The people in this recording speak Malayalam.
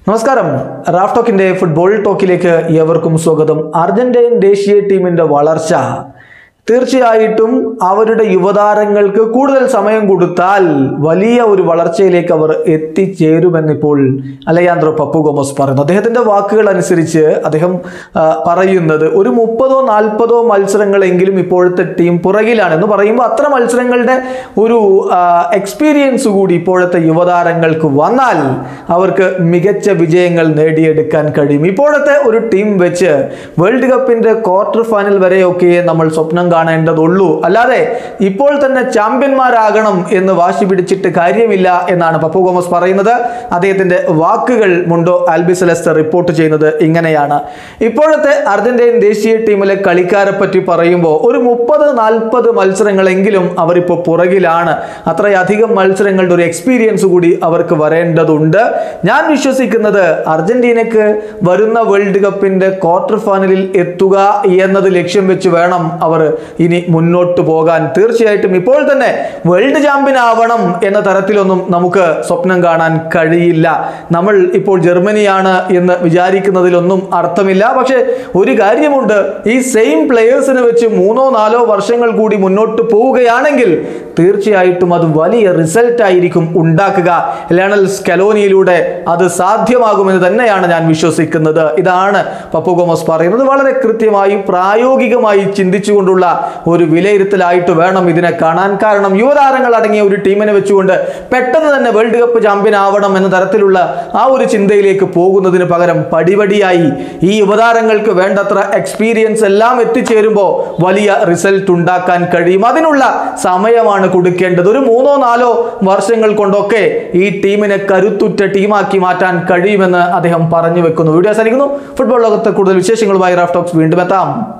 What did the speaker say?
നമസ്കാരം റാഫ് ടോക്കിന്റെ ഫുട്ബോൾ ടോക്കിലേക്ക് ഏവർക്കും സ്വാഗതം അർജന്റീൻ ദേശീയ ടീമിന്റെ വളർച്ച തീർച്ചയായിട്ടും അവരുടെ യുവതാരങ്ങൾക്ക് കൂടുതൽ സമയം കൊടുത്താൽ വലിയ ഒരു വളർച്ചയിലേക്ക് അവർ എത്തിച്ചേരുമെന്നിപ്പോൾ അലയാന്ത്രോ പപ്പു ഗോമസ് പറയുന്നു അദ്ദേഹത്തിന്റെ വാക്കുകൾ അനുസരിച്ച് അദ്ദേഹം ആ, പറയുന്നത് ഒരു മുപ്പതോ നാൽപ്പതോ മത്സരങ്ങളെങ്കിലും ഇപ്പോഴത്തെ ടീം പുറകിലാണ് എന്ന് പറയുമ്പോൾ അത്ര മത്സരങ്ങളുടെ ഒരു എക്സ്പീരിയൻസ് കൂടി ഇപ്പോഴത്തെ യുവതാരങ്ങൾക്ക് വന്നാൽ അവർക്ക് മികച്ച വിജയങ്ങൾ നേടിയെടുക്കാൻ കഴിയും ഇപ്പോഴത്തെ ഒരു ടീം വെച്ച് വേൾഡ് കപ്പിന്റെ ക്വാർട്ടർ ഫൈനൽ വരെയൊക്കെ നമ്മൾ സ്വപ്നം കാണേണ്ടതുള്ളൂ അല്ലാതെ ഇപ്പോൾ തന്നെ ചാമ്പ്യന്മാരാകണം എന്ന് വാശി പിടിച്ചിട്ട് കാര്യമില്ല എന്നാണ് പപ്പു ഗോമസ് പറയുന്നത് അദ്ദേഹത്തിന്റെ വാക്കുകൾ മുണ്ടോ ആൽബിസെലസ്റ്റർ റിപ്പോർട്ട് ചെയ്യുന്നത് ഇങ്ങനെയാണ് ഇപ്പോഴത്തെ അർജന്റീൻ ദേശീയ ടീമിലെ കളിക്കാരെ പറ്റി പറയുമ്പോൾ ഒരു മുപ്പത് നാൽപ്പത് മത്സരങ്ങളെങ്കിലും അവരിപ്പോൾ പുറകിലാണ് അത്രയധികം മത്സരങ്ങളുടെ ഒരു എക്സ്പീരിയൻസ് കൂടി അവർക്ക് വരേണ്ടതുണ്ട് ഞാൻ വിശ്വസിക്കുന്നത് അർജന്റീനക്ക് വരുന്ന വേൾഡ് കപ്പിന്റെ ക്വാർട്ടർ ഫൈനലിൽ എത്തുക എന്നത് ലക്ഷ്യം വെച്ച് വേണം അവർ ഇനി മുന്നോട്ട് പോകാൻ തീർച്ചയായിട്ടും ഇപ്പോൾ തന്നെ വേൾഡ് ചാമ്പ്യൻ ആവണം എന്ന തരത്തിലൊന്നും നമുക്ക് സ്വപ്നം കാണാൻ കഴിയില്ല നമ്മൾ ഇപ്പോൾ ജർമ്മനിയാണ് എന്ന് വിചാരിക്കുന്നതിലൊന്നും അർത്ഥമില്ല പക്ഷേ ഒരു കാര്യമുണ്ട് ഈ സെയിം പ്ലെയേഴ്സിനെ വെച്ച് മൂന്നോ നാലോ വർഷങ്ങൾ കൂടി മുന്നോട്ട് പോവുകയാണെങ്കിൽ തീർച്ചയായിട്ടും അത് വലിയ റിസൾട്ട് ആയിരിക്കും ഉണ്ടാക്കുക ലയണൽ സ്കലോനിയിലൂടെ അത് സാധ്യമാകുമെന്ന് തന്നെയാണ് ഞാൻ വിശ്വസിക്കുന്നത് ഇതാണ് പപ്പു ഗോമസ് പറയുന്നത് വളരെ കൃത്യമായി പ്രായോഗികമായി ചിന്തിച്ചുകൊണ്ടുള്ള ഒരു വിലയിരുത്തലായിട്ട് വേണം ഇതിനെ കാണാൻ കാരണം യുവതാരങ്ങൾ അടങ്ങിയ ഒരു ടീമിനെ വെച്ചുകൊണ്ട് പെട്ടെന്ന് തന്നെ വേൾഡ് കപ്പ് ചാമ്പ്യൻ ആവണം എന്ന തരത്തിലുള്ള ആ ഒരു ചിന്തയിലേക്ക് പോകുന്നതിന് പകരം പടിപടിയായി ഈ യുവതാരങ്ങൾക്ക് വേണ്ടത്ര എക്സ്പീരിയൻസ് എല്ലാം എത്തിച്ചേരുമ്പോൾ വലിയ റിസൾട്ട് ഉണ്ടാക്കാൻ കഴിയും അതിനുള്ള സമയമാണ് കൊടുക്കേണ്ടത് ഒരു മൂന്നോ നാലോ വർഷങ്ങൾ കൊണ്ടൊക്കെ ഈ ടീമിനെ കരുത്തുറ്റ ടീമാക്കി മാറ്റാൻ കഴിയുമെന്ന് അദ്ദേഹം പറഞ്ഞു വെക്കുന്നു വീഡിയോ അവസാനിക്കുന്നു ഫുട്ബോൾ ലോകത്തെ കൂടുതൽ വിശേഷങ്ങളുമായി റാഫ് ടോക്സ് വീണ്ടും എത്താം